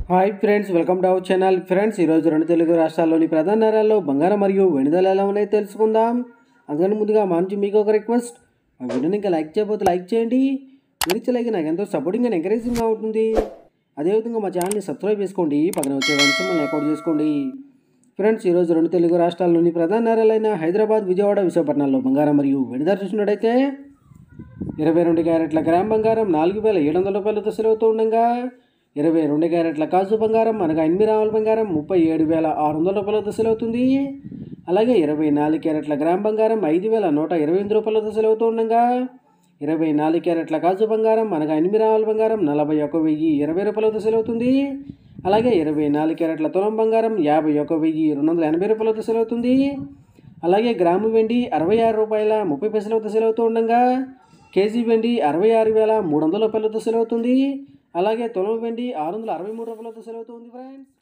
hi friends welcome to our channel friends ఈరోజు రెండు తెలుగు రాష్ట్రాల్లోని ప్రధాన నగరాల్లో బంగారం మరియు వెనుదల ఎలా ఉన్నాయో తెలుసుకుందాం అందుకని ముందుగా మా నుంచి మీకు ఒక రిక్వెస్ట్ మా వీడియోని ఇంకా లైక్ చేయకపోతే లైక్ చేయండి మీరు ఇచ్చే లైక్ నాకు ఎంతో సపోర్టింగ్ అండ్ ఎంకరేజింగ్గా ఉంటుంది అదేవిధంగా మా ఛానల్ని సబ్స్క్రైబ్ చేసుకోండి పక్కన వచ్చే వంశం అకౌంట్ చేసుకోండి ఫ్రెండ్స్ ఈరోజు రెండు తెలుగు రాష్ట్రాల్లోని ప్రధాన నగరాలైన హైదరాబాద్ విజయవాడ విశాఖపట్నాల్లో బంగారం మరియు వెనుదల చూసినట్టయితే ఇరవై రెండు క్యారెట్ల గ్రామ్ బంగారం నాలుగు వేల ఏడు వందల రూపాయలతో సెలవుతూ ఉండగా ఇరవై రెండు క్యారెట్ల కాజు బంగారం అనగా ఎనిమిది రావుల బంగారం ముప్పై ఏడు వేల ఆరు వందల రూపాయలతో సెలవుతుంది అలాగే ఇరవై నాలుగు క్యారెట్ల గ్రామ్ బంగారం ఐదు వేల నూట ఇరవై ఎనిమిది రూపాయలతో సెలవుతూ ఉండగా ఇరవై నాలుగు క్యారెట్ల కాజు బంగారం అనగా ఎనిమిది రావుల బంగారం నలభై ఒక వెయ్యి ఇరవై రూపాయలతో సెలవుతుంది అలాగే ఇరవై నాలుగు క్యారెట్ల తులం బంగారం యాభై ఒక వెయ్యి రెండు వందల ఎనభై రూపాయలతో సెలవుతుంది అలాగే గ్రాము వెండి అరవై ఆరు రూపాయల ముప్పై పైసలతో సెలవుతూ ఉండగా కేజీ వెండి అరవై ఆరు వేల మూడు వందల రూపాయలతో సెలవుతుంది అలాగే తులం వెండి ఆరు వందల అరవై మూడు రూపాయలతో సెలవుతుంది ఫ్రెండ్స్